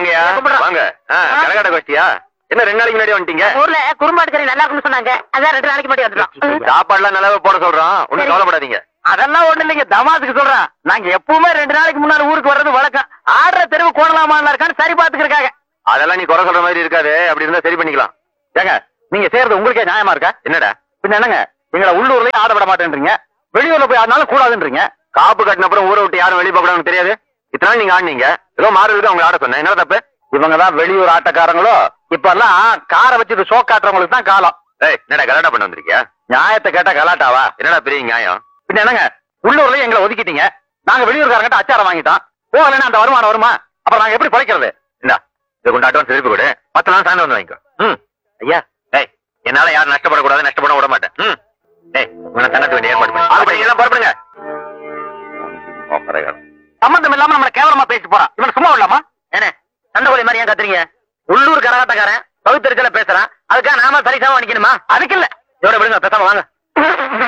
வாங்கயா கும்பிடுறோம். வாங்க ஆ, ஆ. கரகாட்ட கோஷ்டியா என்ன ரெண்டு நாளைக்கு முன்னாடி வந்துட்டீங்க ஊர்ல குறும்பாடு கறி நல்லா இருக்குன்னு சொன்னாங்க அதான் ரெண்டு நாளைக்கு முன்னாடி வந்துடும் சாப்பாடுலாம் நல்லாவே போட சொல்றோம் ஒண்ணும் சரி. கவலைப்படாதீங்க அதெல்லாம் ஒண்ணு இல்லைங்க தமாசுக்கு சொல்றேன் நாங்க எப்பவுமே ரெண்டு நாளைக்கு முன்னாடி ஊருக்கு வர்றது வழக்கம் ஆடுற தெருவு கோணலாமான்னு இருக்கான்னு சரி பாத்துக்கிருக்காங்க அதெல்லாம் நீ குறை சொல்ற மாதிரி இருக்காது அப்படி இருந்தா சரி பண்ணிக்கலாம் ஏங்க நீங்க செய்யறது உங்களுக்கே நியாயமா இருக்கா என்னடா பின்ன என்னங்க எங்களை உள்ளூர்லயும் ஆட விட மாட்டேன்றீங்க வெளியூர்ல போய் ஆடினாலும் கூடாதுன்றீங்க காப்பு கட்டின அப்புறம் ஊரை விட்டு யாரும் வெளியே போகக்கூடாதுன்னு தெரியாது இத்தனை நாள் நீங்க ஆடுனீங்க ஏதோ மாறுவதுக்கு அவங்க ஆட சொன்னேன் என்ன தப்பு இவங்க தான் வெளியூர் ஆட்டக்காரங்களோ இப்ப எல்லாம் காரை வச்சுட்டு ஷோ காட்டுறவங்களுக்கு தான் காலம் ஏய் என்னடா கலாட்டா பண்ண வந்திருக்கியா நியாயத்தை கேட்டா கலாட்டாவா என்னடா பெரிய நியாயம் பின்ன என்னங்க உள்ளூர்லயும் எங்களை ஒதுக்கிட்டீங்க நாங்க வெளியூர்காரங்கிட்ட அச்சாரம் வாங்கிட்டோம் போகலன்னா அந்த வருமானம் வருமா அப்புறம் நாங்க எப்படி பிழைக்கிறது இந்தா இதை கொண்டு அட்வான்ஸ் திருப்பி கொடு பத்து நாள் சாயந்தரம் வந்து வாங்கிக்கோ ம் ஐயா ஏய் என்னால யாரும் நஷ்டப்படக்கூடாது நஷ்டப்பட விட மாட்டேன் ம் ஏய் உங்களை தங்கத்து வேண்டிய ஏற்பாடு பண்ணு அப்படி எல்லாம் புறப்படுங்க ஓ, பரவாயில்ல. சம்பந்தம் இல்லாம நம்மள கேவலமா பேசிட்டு போறான் இவன் சும்மா விடலாமா என்ன சண்டை கோழி மாதிரி ஏன் கத்துறீங்க உள்ளூர் கரகாட்டக்காரன் பகுத்தறிச்சல பேசுறான் அதுக்காக நாம சரிசமா நிக்கணுமா அதுக்கு இல்ல இதோட விடுங்க பேசாம வாங்க